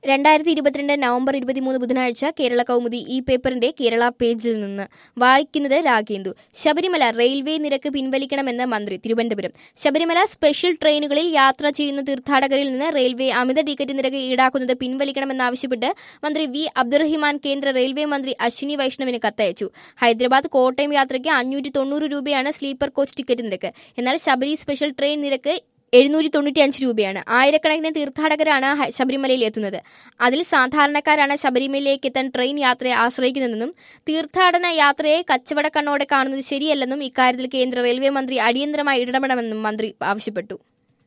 രണ്ടായിരത്തി ഇരുപത്തിരണ്ട് നവംബർ ഇരുപത്തിമൂന്ന് ബുധനാഴ്ച കേരള കൗമുദി ഈ പേപ്പറിന്റെ കേരള പേജിൽ നിന്ന് വായിക്കുന്നത് രാഗേന്ദു ശബരിമല റെയിൽവേ നിരക്ക് പിൻവലിക്കണമെന്ന് മന്ത്രി തിരുവനന്തപുരം ശബരിമല സ്പെഷ്യൽ ട്രെയിനുകളിൽ യാത്ര ചെയ്യുന്ന തീർത്ഥാടകരിൽ നിന്ന് റെയിൽവേ അമിത ടിക്കറ്റ് നിരക്ക് ഈടാക്കുന്നത് പിൻവലിക്കണമെന്നാവശ്യപ്പെട്ട് മന്ത്രി വി അബ്ദുറഹിമാൻ കേന്ദ്ര റെയിൽവേ മന്ത്രി അശ്വിനി വൈഷ്ണവിന് കത്തയച്ചു ഹൈദരാബാദ് കോട്ടയം യാത്രയ്ക്ക് അഞ്ഞൂറ്റി തൊണ്ണൂറ് രൂപയാണ് സ്ലീപ്പർ കോച്ച് ടിക്കറ്റ് നിരക്ക് എന്നാൽ ശബരി സ്പെഷ്യൽ ട്രെയിൻ നിരക്ക് എഴുന്നൂറ്റി തൊണ്ണൂറ്റി അഞ്ച് രൂപയാണ് ആയിരക്കണക്കിന് തീർത്ഥാടകരാണ് ഹ- ശബരിമലയിൽ എത്തുന്നത് അതിൽ സാധാരണക്കാരാണ് ശബരിമലയിലേക്ക് എത്താൻ ട്രെയിൻ യാത്രയെ ആശ്രയിക്കുന്നതെന്നും തീർത്ഥാടന യാത്രയെ കച്ചവട കണ്ണോടെ കാണുന്നത് ശരിയല്ലെന്നും ഇക്കാര്യത്തിൽ കേന്ദ്ര റെയിൽവേ മന്ത്രി അടിയന്തരമായി ഇടപെടണമെന്നും മന്ത്രി ആവശ്യപ്പെട്ടു